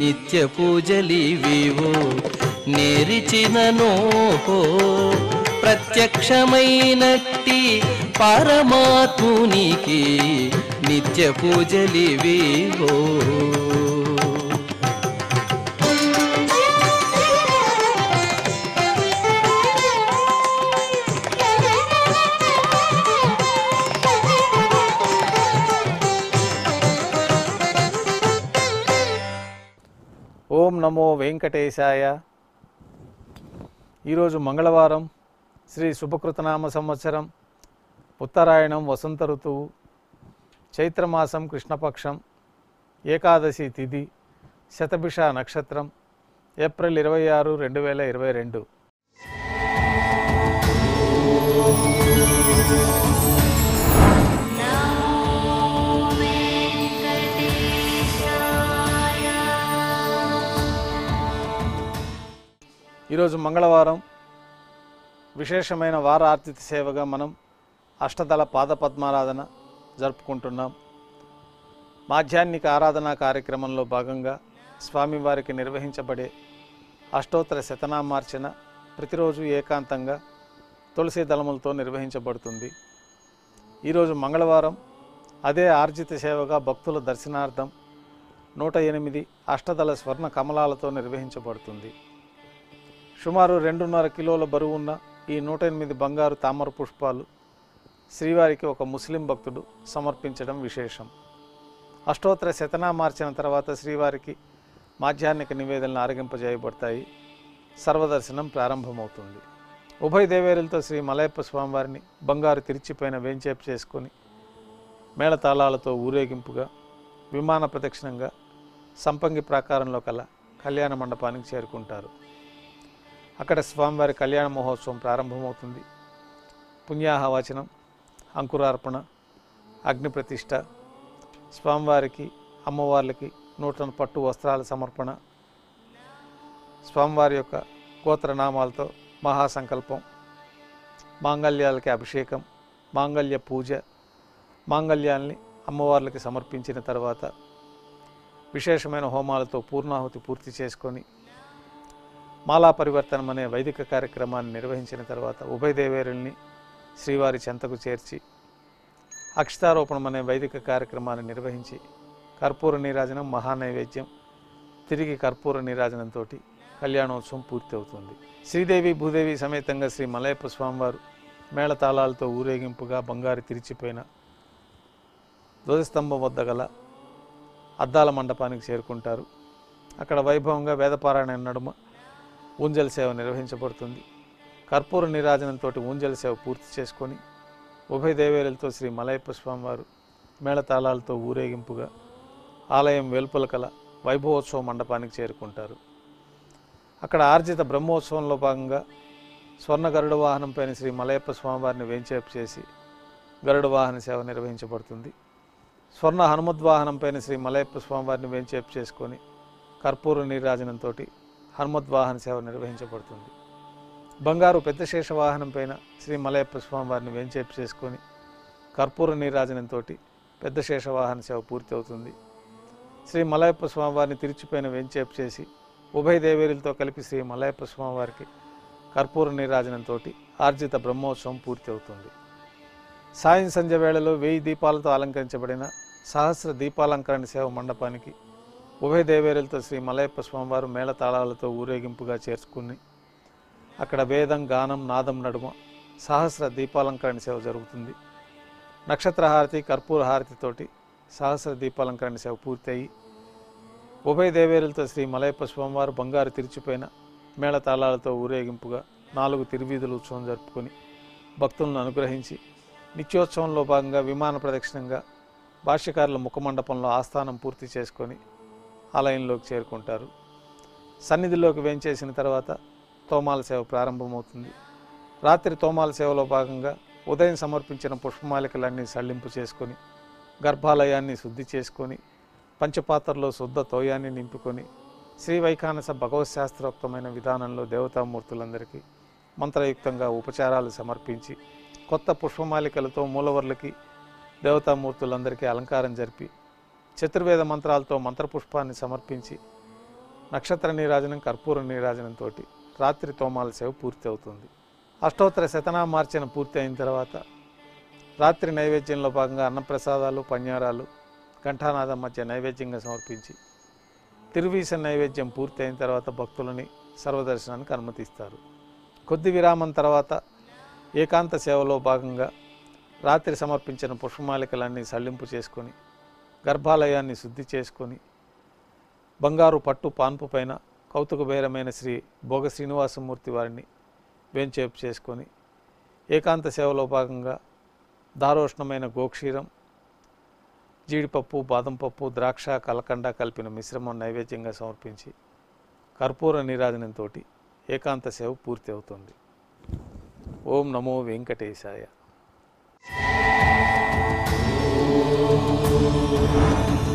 నిత్య పూజలివివో నేరిచిననో ప్రత్యక్షమైనట్టి పరమాత్మునికి నిత్య పూజలివివో ఓం నమో వెంకటేశాయ ఈరోజు మంగళవారం శ్రీ శుభకృతనామ సంవత్సరం ఉత్తరాయణం వసంత ఋతువు చైత్రమాసం కృష్ణపక్షం ఏకాదశి తిథి శతభిష నక్షత్రం ఏప్రిల్ ఇరవై ఆరు రెండు వేల ఇరవై రెండు ఈరోజు మంగళవారం విశేషమైన వార ఆర్తిత సేవగా మనం అష్టదళ పాద పద్మారాధన జరుపుకుంటున్నాం మాధ్యాన్నిక ఆరాధనా కార్యక్రమంలో భాగంగా స్వామివారికి నిర్వహించబడే అష్టోత్తర శతనామార్చన ప్రతిరోజు ఏకాంతంగా తులసి దళములతో నిర్వహించబడుతుంది ఈరోజు మంగళవారం అదే ఆర్జిత సేవగా భక్తుల దర్శనార్థం నూట ఎనిమిది అష్టదళ స్వర్ణ కమలాలతో నిర్వహించబడుతుంది సుమారు రెండున్నర కిలోల బరువున్న ఈ నూట ఎనిమిది బంగారు తామర పుష్పాలు శ్రీవారికి ఒక ముస్లిం భక్తుడు సమర్పించడం విశేషం అష్టోత్తర శతనామార్చన తర్వాత శ్రీవారికి మాధ్యాహ్నిక నివేదనలు ఆరగింపజేయబడతాయి సర్వదర్శనం ప్రారంభమవుతుంది ఉభయ దేవేరులతో శ్రీ మలయప్ప స్వామివారిని బంగారు తిరిచిపోయిన వేంచేపు చేసుకొని మేళతాళాలతో ఊరేగింపుగా విమాన ప్రదక్షిణంగా సంపంగి ప్రాకారంలో కల కళ్యాణ మండపానికి చేరుకుంటారు అక్కడ స్వామివారి కళ్యాణ మహోత్సవం ప్రారంభమవుతుంది పుణ్యాహవచనం అంకురార్పణ అగ్ని ప్రతిష్ట స్వామివారికి అమ్మవార్లకి నూతన పట్టు వస్త్రాల సమర్పణ స్వామివారి యొక్క గోత్రనామాలతో మహాసంకల్పం మాంగళ్యాలకి అభిషేకం మాంగళ్య పూజ మాంగళ్యాల్ని అమ్మవార్లకి సమర్పించిన తర్వాత విశేషమైన హోమాలతో పూర్ణాహుతి పూర్తి చేసుకొని మాలా పరివర్తనం అనే వైదిక కార్యక్రమాన్ని నిర్వహించిన తర్వాత ఉభయ దేవేరుల్ని శ్రీవారి చెంతకు చేర్చి అక్షతారోపణం అనే వైదిక కార్యక్రమాన్ని నిర్వహించి కర్పూర నీరాజనం మహానైవేద్యం తిరిగి కర్పూర నీరాజనంతో కళ్యాణోత్సవం పూర్తి అవుతుంది శ్రీదేవి భూదేవి సమేతంగా శ్రీ మలయప్ప స్వామివారు మేళతాళాలతో ఊరేగింపుగా బంగారు తిరిచిపోయిన ధ్వజస్తంభం వద్ద గల అద్దాల మండపానికి చేరుకుంటారు అక్కడ వైభవంగా వేదపారాయణ నడుమ ఊంజల్ సేవ నిర్వహించబడుతుంది కర్పూర నీరాజనంతో ఊంజల్ సేవ పూర్తి చేసుకొని ఉభయ దేవేరులతో శ్రీ మలయప్ప స్వామివారు మేళతాళాలతో ఊరేగింపుగా ఆలయం వెలుపల కల వైభవోత్సవ మండపానికి చేరుకుంటారు అక్కడ ఆర్జిత బ్రహ్మోత్సవంలో భాగంగా స్వర్ణ గరుడ వాహనంపైన శ్రీ మలయప్ప స్వామివారిని వేంచేపు చేసి గరుడ వాహన సేవ నిర్వహించబడుతుంది స్వర్ణ హనుమద్వాహనంపైన శ్రీ మలయప్ప స్వామివారిని వేంచేపు చేసుకొని కర్పూర నీరాజనంతో హనుమద్వాహన సేవ నిర్వహించబడుతుంది బంగారు పెద్ద శేష వాహనం పైన శ్రీ మలయప్ప స్వామివారిని వేంచేపు చేసుకొని కర్పూర నీరాజనంతో పెద్ద శేష వాహన సేవ పూర్తి అవుతుంది శ్రీ మలయప్ప స్వామివారిని తిరిచిపోయిన వేంచేపు చేసి ఉభయ దేవేరులతో కలిపి శ్రీ మలయప్ప స్వామివారికి కర్పూర నీరాజనంతో ఆర్జిత బ్రహ్మోత్సవం పూర్తి అవుతుంది సాయం సంధ్య వేళలో వెయ్యి దీపాలతో అలంకరించబడిన సహస్ర దీపాలంకరణ సేవ మండపానికి ఉభయ దేవేరులతో శ్రీ మలయప్ప స్వామివారు మేళతాళాలతో ఊరేగింపుగా చేర్చుకుని అక్కడ వేదం గానం నాదం నడుమ సహస్ర దీపాలంకరణ సేవ జరుగుతుంది నక్షత్ర హారతి కర్పూర హారతితోటి సహస్ర దీపాలంకరణ సేవ పూర్తయి ఉభయ దేవేరులతో శ్రీ మలయప్ప స్వామివారు బంగారు తిరిచిపోయిన మేళతాళాలతో ఊరేగింపుగా నాలుగు తిరువీధుల ఉత్సవం జరుపుకొని భక్తులను అనుగ్రహించి నిత్యోత్సవంలో భాగంగా విమాన ప్రదక్షిణంగా భాష్యకారుల ముఖమండపంలో ఆస్థానం పూర్తి చేసుకొని ఆలయంలోకి చేరుకుంటారు సన్నిధిలోకి వేంచేసిన తర్వాత తోమాల సేవ ప్రారంభమవుతుంది రాత్రి తోమాల సేవలో భాగంగా ఉదయం సమర్పించిన పుష్పమాలికలన్నీ సళ్ళింపు చేసుకొని గర్భాలయాన్ని శుద్ధి చేసుకొని పంచపాత్రలో శుద్ధ తోయాన్ని నింపుకొని శ్రీ వైఖానస భగవత్ శాస్త్రోక్తమైన విధానంలో దేవతామూర్తులందరికీ మంత్రయుక్తంగా ఉపచారాలు సమర్పించి కొత్త పుష్పమాలికలతో మూలవర్లకి దేవతామూర్తులందరికీ అలంకారం జరిపి చతుర్వేద మంత్రాలతో మంత్రపుష్పాన్ని సమర్పించి నక్షత్ర నీరాజనం కర్పూర నీరాజనంతో రాత్రి తోమాల సేవ పూర్తి అవుతుంది అష్టోత్తర శతనామార్చన పూర్తి అయిన తర్వాత రాత్రి నైవేద్యంలో భాగంగా అన్నప్రసాదాలు పన్యారాలు ఘంటానాదం మధ్య నైవేద్యంగా సమర్పించి తిరువీస నైవేద్యం పూర్తి అయిన తర్వాత భక్తులని సర్వదర్శనానికి అనుమతిస్తారు కొద్ది విరామం తర్వాత ఏకాంత సేవలో భాగంగా రాత్రి సమర్పించిన పుష్పమాలికలన్నీ సళ్లింపు చేసుకొని గర్భాలయాన్ని శుద్ధి చేసుకొని బంగారు పట్టు పాన్పు పైన కౌతుకబేరమైన శ్రీ భోగ శ్రీనివాసమూర్తి వారిని వేంచేపు చేసుకొని ఏకాంత సేవలో భాగంగా దారోష్ణమైన గోక్షీరం జీడిపప్పు బాదం పప్పు ద్రాక్ష కలకండ కలిపిన మిశ్రమం నైవేద్యంగా సమర్పించి కర్పూర నీరాజనంతో ఏకాంత సేవ పూర్తి అవుతుంది ఓం నమో వెంకటేశాయ